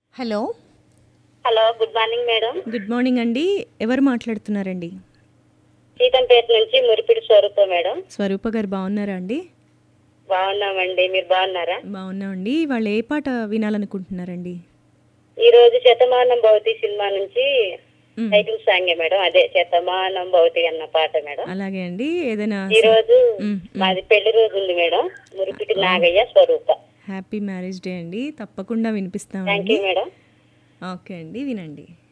hello hello good morning madam good morning అండి ఎవరు మాట్లాడుతున్నారండి సీతంపేట నుంచి మురిపిడి స్వరూప మేడం స్వరూప గారు బాగున్నారా అండి బాగున్నామండి మీరు బాగున్నారా బాగున్నామండి వాళ్ళు ఏ పాట వినాలనుకుంటున్నారండి ఈ రోజు శతమానం భవతి సినిమా నుంచి మ్, టైటిల్ సాంగే మేడం అదే శతమానం భవతి అన్న పాట మేడం అలాగే అండి ఏదైనా ఈ రోజు మ్, మాది పెళ్లి రోజు ఉంది madam Muripiti Nagayya Swarupa happy marriage day అండి తప్పకుండా థ్యాంక్ వినిపిస్తామండి యూ మేడం ఓకే అండి వినండి